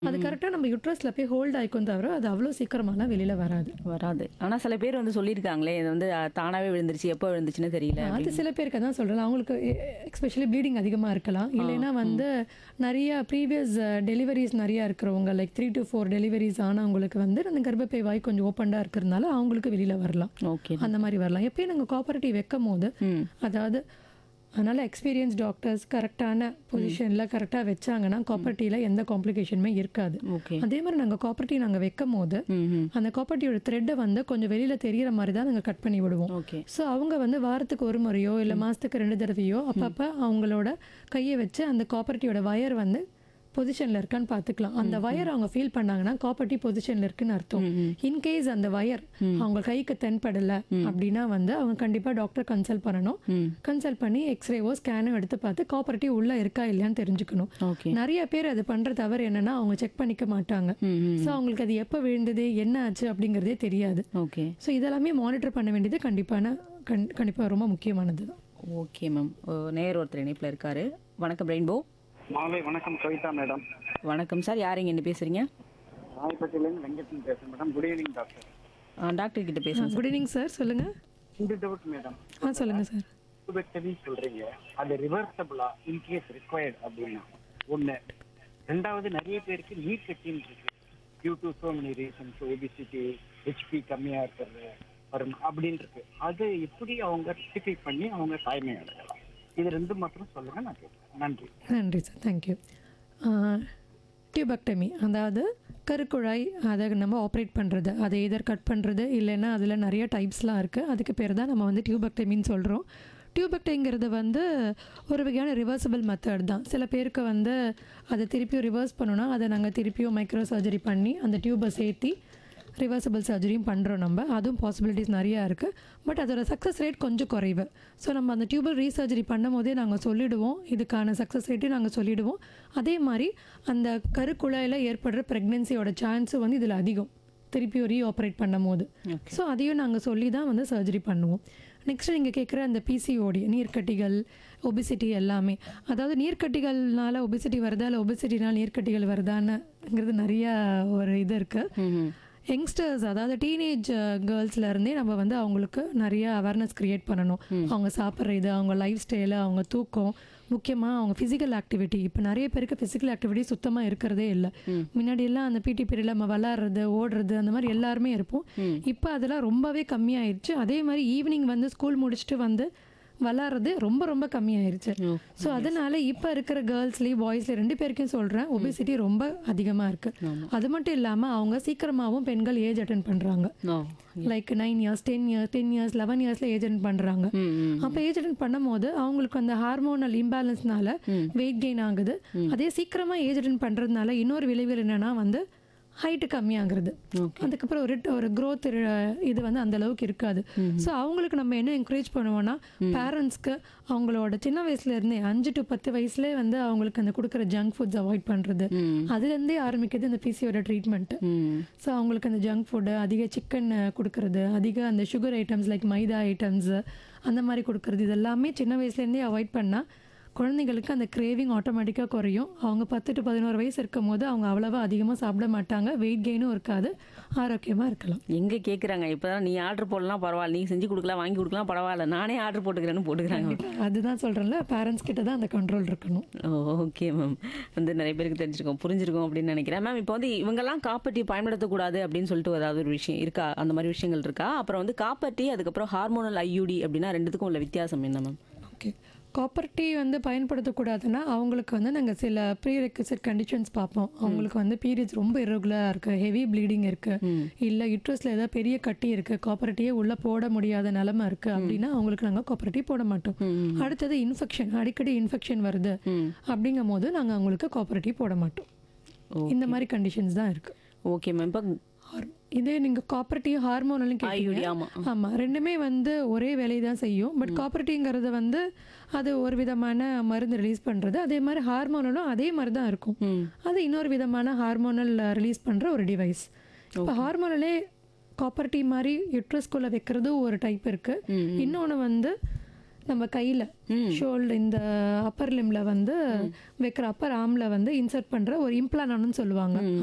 அது கரெக்டாக நம்ம யுட்ரஸில் போய் ஹோல்ட் ஆயிக்கும் தவிர அது அவ்வளோ சீக்கிரமாலாம் வெளியில் வராது வராது ஆனா சில பேர் வந்து சொல்லியிருக்காங்களே இது வந்து அஹ், தானாவே விழுந்துருச்சு எப்போ விழுந்துச்சுன்னு தெரியல அது சில பேருக்கு தான் சொல்கிறேன் அவங்களுக்கு எக்ஸ்பெஷலி ப்ளீடிங் அதிகமாக இருக்கலாம் இல்லைன்னா வந்து நிறைய ப்ரீவியஸ் டெலிவரிஸ் நிறையா இருக்கிறவங்க like three to four deliveries ஆனவங்களுக்கு வந்து அந்த கர்ப்பப்பை வாய் கொஞ்சம் ஓப்பண்டாக இருக்கிறதுனால அவங்களுக்கு வெளியில் வரலாம் ஓகே அந்த மாதிரி வரலாம் எப்பயும் நாங்கள் காப்பரேட்டிவ் வைக்கும் போது ம் அதாவது அதனால் எக்ஸ்பீரியன்ஸ் டாக்டர்ஸ் கரெக்டான பொசிஷனில் கரெக்டாக வச்சாங்கன்னா காப்பரேட்டியில் எந்த காம்ப்ளிகேஷனுமே இருக்காது ஓகே அதே மாதிரி நாங்கள் காப்பரேட்டிவ் நாங்கள் வைக்கும் போது ம் ம் அந்த காப்பரேட்டிவோட த்ரெட்டை வந்து கொஞ்சம் வெளியில் தெரியிற மாதிரி தான் நாங்கள் கட் பண்ணி விடுவோம் ஓகே ஸோ அவங்க வந்து வாரத்துக்கு ஒரு முறையோ இல்லை மாதத்துக்கு ரெண்டு தடவையோ அப்பப்போ அவங்களோட கையை வச்சு அந்த காப்பரேட்டிவோட வயர் வந்து பொசிஷனில் இருக்கான்னு பார்த்துக்கலாம் அந்த வயர் அவங்க ஃபீல் பண்ணாங்கன்னா காப்பர்ட்டி பொசிஷனில் இருக்குன்னு அர்த்தம் இன்கேஸ் அந்த வயர் அவங்க கைக்கு தென்படலை அப்படின்னா வந்து அவங்க கண்டிப்பாக டாக்டர் கன்சல்ட் பண்ணணும் ம் கன்சல்ட் பண்ணி எக்ஸ்ரேவோ ஸ்கேனோ எடுத்து பார்த்து காப்பர்ட்டி உள்ளே இருக்கா இல்லையான்னு தெரிஞ்சுக்கணும் ஓகே நிறைய பேர் அது பண்ணுற தவறு என்னன்னா அவங்க செக் பண்ணிக்க மாட்டாங்க ம் ம் ஸோ அவங்களுக்கு அது எப்போ விழுந்தது என்ன ஆச்சு அப்படிங்கிறதே தெரியாது ஓகே ஸோ இதெல்லாமே மானிட்டர் பண்ண வேண்டியது கண்டிப்பான கண் கண்டிப்பாக ரொம்ப முக்கியமானது தான் ஓகே மேம் நேர் ஒருத்தர் இணைப்பில் இருக்காரு வணக்கம் ரெயின்போ மாலை வணக்கம் கவிதா மேடம் வணக்கம் சார் யார் இங்க என்ன பேசுறீங்க ராயப்பேட்டையிலேருந்து வெங்கட்டன் பேசுறேன் மேடம் குட் ஈவினிங் டாக்டர் ஆ, டாக்டர் கிட்ட பேசுங்க குட் ஈவினிங் சார் சொல்லுங்கள் இந்த டவுட் மேடம் ஆ சொல்லுங்கள் சார் டியூபெக்டமி சொல்றீங்க அது ரிவர்சபிளா இன்கேஸ் ரிக்வயர்ட் அப்படின்னா ஒண்ணு ரெண்டாவது நிறைய பேருக்கு நீர் கட்டின்னு இருக்கு due to so many reasons obesity HB கம்மியா இருக்கிறது வரும் அப்படின்னு இருக்கு அது எப்படி அவங்க ரெக்டிஃபை பண்ணி அவங்க தாய்மை அடையலாம் இது ரெண்டு மட்டும் சொல்லுங்க நான் கேட்குறேன் நன்றி நன்றி சார் தேங்க்யூ டியூபக்டமி அதாவது கருக்குழாய் அதை நம்ம ஆப்ரேட் பண்ணுறது அதை எதர் கட் பண்ணுறது இல்லைன்னா அதில் நிறைய டைப்ஸ்லாம் இருக்குது அதுக்கு பேர் தான் நம்ம வந்து டியூபக்டமின்னு சொல்கிறோம் டியூபக்டைங்கிறது வந்து ஒரு வகையான ரிவர்சபிள் மெத்தட் தான் சில பேருக்கு வந்து அதை திருப்பியும் ரிவர்ஸ் பண்ணணும்னா அதை நாங்கள் திருப்பியும் மைக்ரோ சர்ஜரி பண்ணி அந்த டியூபை சேர்த்தி ரிவர்சபிள் சர்ஜரியும் பண்ணுறோம் நம்ம அதுவும் பாசிபிலிட்டிஸ் நிறையா இருக்குது பட் அதோட சக்ஸஸ் ரேட் கொஞ்சம் குறைவு ஸோ நம்ம அந்த டியூபல் ரீசர்ஜரி பண்ணும் போதே நாங்கள் சொல்லிடுவோம் இதுக்கான சக்ஸஸ் ரேட்டையும் நாங்கள் சொல்லிடுவோம் அதே மாதிரி அந்த கருக்குழாயில் ஏற்படுற ப்ரெக்னென்சியோட சான்ஸும் வந்து இதில் அதிகம் திருப்பி ரீ ஆப்ரேட் பண்ணும் போது ஸோ அதையும் நாங்கள் சொல்லி தான் வந்து சர்ஜரி பண்ணுவோம் நெக்ஸ்ட் நீங்கள் கேட்குற அந்த பிசிஓடி நீர்க்கட்டிகள் ஒபிசிட்டி எல்லாமே அதாவது நீர்க்கட்டிகள்னால ஒபிசிட்டி வருதா இல்லை ஒபிசிட்டினால நீர்க்கட்டிகள் வருதான்னுங்கிறது நிறையா ஒரு இது இருக்குது ம் ம் யங்ஸ்டர்ஸ் அதாவது டீனேஜ் கேர்ள்ஸ்ல இருந்தே நம்ம வந்து அவங்களுக்கு நிறைய அவேர்னஸ் கிரியேட் பண்ணணும் அவங்க சாப்பிட்ற இது அவங்க லைஃப் ஸ்டைலு அவங்க தூக்கம் முக்கியமாக அவங்க ஃபிசிக்கல் ஆக்டிவிட்டி இப்போ நிறைய பேருக்கு ஃபிசிக்கல் ஆக்டிவிட்டி சுத்தமாக இருக்கிறதே இல்லை முன்னாடி எல்லாம் அந்த பிடி பீரியடில் நம்ம விளாட்றது ஓடுறது அந்த மாதிரி எல்லாருமே இருப்போம் இப்போ அதெல்லாம் ரொம்பவே கம்மியாயிருச்சு அதே மாதிரி ஈவினிங் வந்து ஸ்கூல் முடிச்சுட்டு வந்து விளாட்றது ரொம்ப ரொம்ப கம்மியாயிருச்சு ஓ. ஸோ அதனால இப்போ இருக்கிற கேர்ள்ஸ்லேயும் பாய்ஸ்லேயும் ரெண்டு பேருக்கும் சொல்கிறேன் ஒபிசிட்டி ரொம்ப அதிகமாக இருக்குது அது மட்டும் இல்லாமல் அவங்க சீக்கிரமாகவும் பெண்கள் ஏஜ் அட்டன் பண்ணுறாங்க oh like nine years ten years ten years eleven இயர்ஸில் ஏஜ் அட்டன் பண்ணுறாங்க ம் ம் அப்போ ஏஜ் அட்டன் பண்ணும்போது அவங்களுக்கு அந்த ஹார்மோனல் இம்பேலன்ஸ்னால வெயிட் கெயின் ஆகுது அதே சீக்கிரமாக ஏஜ் அட்டன் பண்ணுறதுனால இன்னொரு விளைவுகள் என்னன்னா வந்து ஹைட்டு கம்மியாகிறது அதுக்கப்புறம் ஒரு ஒரு growth இரு- இது வந்து அந்த அளவுக்கு இருக்காது ஸோ அவங்களுக்கு நம்ம என்ன என்கரேஜ் பண்ணுவோம்னா பேரண்ட்ஸ்க்கு அவங்களோட சின்ன வயசுல இருந்தே அஞ்சு டு பத்து வயசுலேயே வந்து அவங்களுக்கு அந்த கொடுக்குற ஜங்க் ஃபுட்ஸ் அவாய்ட் பண்ணுறது அதுலேருந்தே ஆரம்பிக்கிறது இந்த பிசியோட ட்ரீட்மெண்ட்டு ம் ஸோ அவங்களுக்கு அந்த ஜங்க் ஃபுட்டு அதிக சிக்கன் கொடுக்கறது அதிக அந்த sugar items like maida items அந்த மாதிரி கொடுக்கறது இது எல்லாமே சின்ன வயசுலேருந்தே அவாய்ட் பண்ணால் குழந்தைங்களுக்கு அந்த கிரேவிங் ஆட்டோமேட்டிக்காக குறையும் அவங்க பத்து டு பதினோரு வயசு இருக்கும் போது அவங்க அவ்வளவா அதிகமாக சாப்பிட மாட்டாங்க வெயிட் கெயினும் இருக்காது ஆரோக்கியமாக இருக்கலாம் எங்க கேக்குறாங்க இப்பதான் நீ ஆர்டர் போடலாம் பரவாயில்ல நீ செஞ்சு கொடுக்கலாம் வாங்கி கொடுக்கலாம் பரவாயில்ல நானே ஆர்டர் போட்டுக்கிறேன்னு போட்டுக்கிறாங்க அதுதான் சொல்கிறேன்ல பேரண்ட்ஸ் கிட்ட தான் அந்த கண்ட்ரோல் இருக்கணும் ஓகே மேம் வந்து நிறைய பேருக்கு தெரிஞ்சிருக்கோம் புரிஞ்சிருக்கும் அப்படின்னு நினைக்கிறேன் மேம் இப்போ வந்து இவங்கெல்லாம் காப்பட்டி பயன்படுத்தக்கூடாது அப்படின்னு சொல்லிட்டு ஏதாவது ஒரு விஷயம் இருக்கா அந்த மாதிரி விஷயங்கள் இருக்கா அப்புறம் வந்து காப்பட்டி அதுக்கப்புறம் ஹார்மோனல் ஐயூடி அப்படின்னா ரெண்டுத்துக்கும் உள்ள வித்தியாசம் என்ன மேம் ஓகே காப்பர் டீ வந்து பயன்படுத்தக்கூடாதுன்னா அவங்களுக்கு வந்து நாங்கள் சில ப்ரீ ரெக்வசிட் கண்டிஷன்ஸ் பார்ப்போம் அவங்களுக்கு வந்து பீரியட்ஸ் ரொம்ப irregular-ஆ இருக்குது ஹெவி ப்ளீடிங் இருக்குது இல்லை யூட்ரஸில் ஏதாவது பெரிய கட்டி இருக்குது காப்பர் டீயே உள்ளே போட முடியாத நிலமை இருக்குது அப்படின்னா அவங்களுக்கு நாங்கள் காப்பர் டீ போட மாட்டோம் அடுத்தது இன்ஃபெக்ஷன் அடிக்கடி இன்ஃபெக்ஷன் வருது அப்படிங்கும் போது நாங்கள் அவங்களுக்கு காப்பர் டீ போட மாட்டோம் இந்த மாதிரி கண்டிஷன்ஸ் தான் இருக்குது ஓகே மேம் இப்போ இதே நீங்கள் காப்பர் டீ ஹார்மோனல்னு ஐயூடி கேட்டீங்க ஆமா ஆமாம் ரெண்டுமே வந்து ஒரே வேலையை தான் செய்யும் பட் காப்பர்ட்டிங்கிறது வந்து அது ஒரு விதமான மருந்து ரிலீஸ் பண்ணுறது அதே மாதிரி ஹார்மோனலும் அதே மாதிரி தான் இருக்கும் ம் அது இன்னொரு விதமான ஹார்மோனல் ரிலீஸ் பண்ணுற ஒரு டிவைஸ் இப்போ ஹார்மோனலே காப்பர் டீ மாதிரி யுட்ரஸ்குள்ளே வைக்கிறதும் ஒரு டைப் இருக்குது இன்னொன்று வந்து நம்ம கையில் ஷோல்டர் இந்த அப்பர் லிம்ல வந்து வைக்கிற அப்பர் ஆர்மில் வந்து இன்சர்ட் பண்ணுற ஒரு இம்ப்ளானு சொல்லுவாங்க